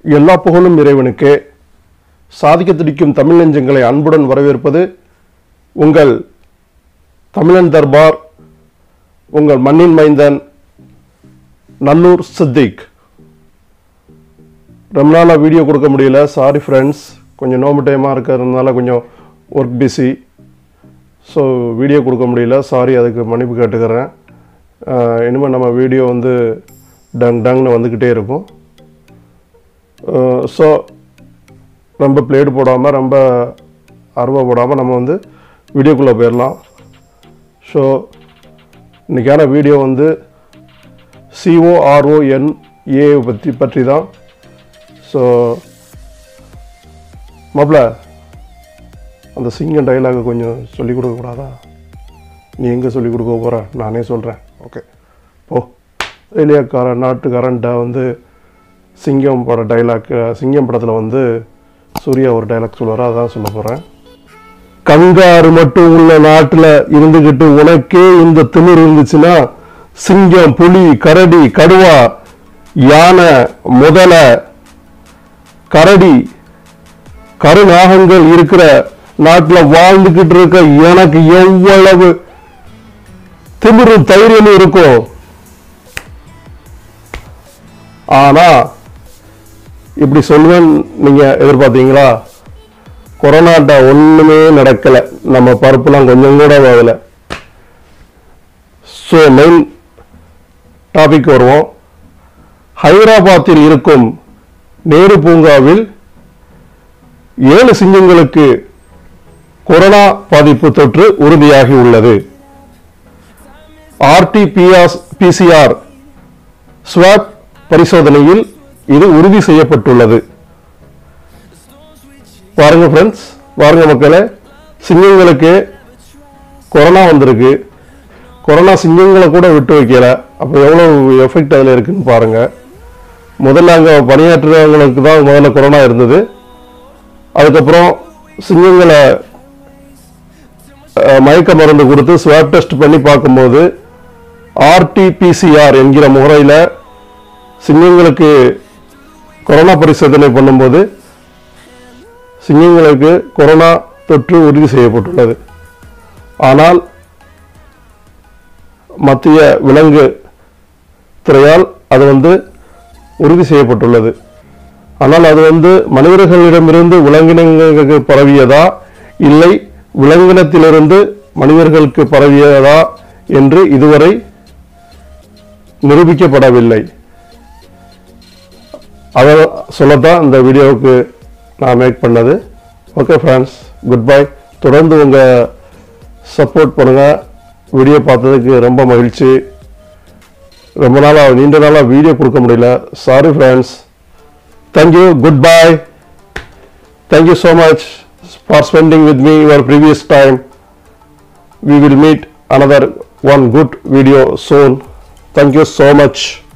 எல்லா புகழும் இறைவனுக்கே சாதிக்க துடிக்கும் தமிழ் நெஞ்சங்களை அன்புடன் வரவேற்பது உங்கள் தமிழன் தர்பார் உங்கள் மண்ணின் மைந்தன் நல்லூர் சித்திக் ரொம்ப நாளாக வீடியோ கொடுக்க முடியல சாரி ஃப்ரெண்ட்ஸ் கொஞ்சம் நோம்பு டைமாக இருக்கிறதுனால கொஞ்சம் ஒர்க் பிஸி ஸோ வீடியோ கொடுக்க முடியல சாரி அதுக்கு மன்னிப்பு கேட்டுக்கிறேன் இனிமேல் நம்ம வீடியோ வந்து டங் டங்னு வந்துக்கிட்டே இருக்கும் ஸோ ரொம்ப பிளேடு போடாமல் ரொம்ப அருவா போடாமல் நம்ம வந்து வீடியோக்குள்ளே போயிடலாம் ஸோ இன்றைக்கான வீடியோ வந்து சிஓஆர்ஓஎன் ஏ பற்றி பற்றி தான் ஸோ மாப்பிள அந்த சிங்கம் டைலாகை கொஞ்சம் சொல்லிக் கொடுக்கக்கூடாதா நீ எங்கே சொல்லிக் கொடுக்க போகிற நானே சொல்கிறேன் ஓகே போ இல்லையா கர நாட்டு கரண்ட்டை வந்து சிங்கம் பட டைலாக் சிங்கம் படத்தில் வந்து சூர்யா ஒரு டைலாக் சொல்லுவார் அதான் சொல்ல போகிறேன் கங்காரு மட்டும் உள்ள நாட்டில் இருந்துக்கிட்டு உனக்கே இந்த திமிர் இருந்துச்சுன்னா சிங்கம் புலி கரடி கடுவா யானை முதலை கரடி கருநாகங்கள் இருக்கிற நாட்டில் வாழ்ந்துகிட்டு இருக்க எனக்கு எவ்வளவு திமிரும் தைரியமும் இருக்கும் ஆனா இப்படி சொல்லுவேன் நீங்க எதிர்பார்த்தீங்களா கொரோனாட்ட ஒண்ணுமே நடக்கல நம்ம பருப்புலாம் கொஞ்சம் கூட ஆகல ஸோ மெயின் டாபிக் வருவோம் ஹைதராபாத்தில் இருக்கும் நேரு பூங்காவில் ஏழு சிங்கங்களுக்கு கொரோனா பாதிப்பு தொற்று உறுதியாகி உள்ளது ஆர்டிபிஆர் பிசிஆர் ஸ்வாப் பரிசோதனையில் இது உறுதி செய்யப்பட்டுள்ளது பாருங்க ஃப்ரெண்ட்ஸ் பாருங்க மக்களே சிங்கங்களுக்கு கொரோனா வந்திருக்கு கொரோனா சிங்கங்களை கூட விட்டு வைக்கல அப்போ எவ்வளவு எஃபெக்ட் அதில் இருக்குன்னு பாருங்க முதல்ல அங்கே பணியாற்றுறவங்களுக்கு தான் முதல்ல கொரோனா இருந்தது அதுக்கப்புறம் சிங்கங்களை அஹ், மயக்க மருந்து கொடுத்து ஸ்வாப் டெஸ்ட் பண்ணி பார்க்கும்போது ஆர்டிபிசிஆர் என்கிற முறையில் சிங்கங்களுக்கு கொரோனா பரிசோதனை பண்ணும்போது சிங்கங்களுக்கு கொரோனா தொற்று உறுதி செய்யப்பட்டுள்ளது ஆனால் மத்திய விலங்கு துறையால் அது வந்து உறுதி செய்யப்பட்டுள்ளது ஆனால் அது வந்து மனிதர்களிடமிருந்து விலங்கினங்களுக்கு பரவியதா இல்லை விலங்கினத்திலிருந்து மனிதர்களுக்கு பரவியதா என்று இதுவரை நிரூபிக்கப்படவில்லை அதை சொல்லத்தான் இந்த வீடியோவுக்கு நான் மேக் பண்ணது ஓகே ஃப்ரெண்ட்ஸ் குட் பை தொடர்ந்து உங்கள் சப்போர்ட் பண்ணுங்கள் வீடியோ பார்த்ததுக்கு ரொம்ப மகிழ்ச்சி ரொம்ப நாளாக நீண்ட நாளாக வீடியோ கொடுக்க முடியல sorry friends thank you good bye thank you so much for spending with me your previous time we will meet another one good video soon thank you so much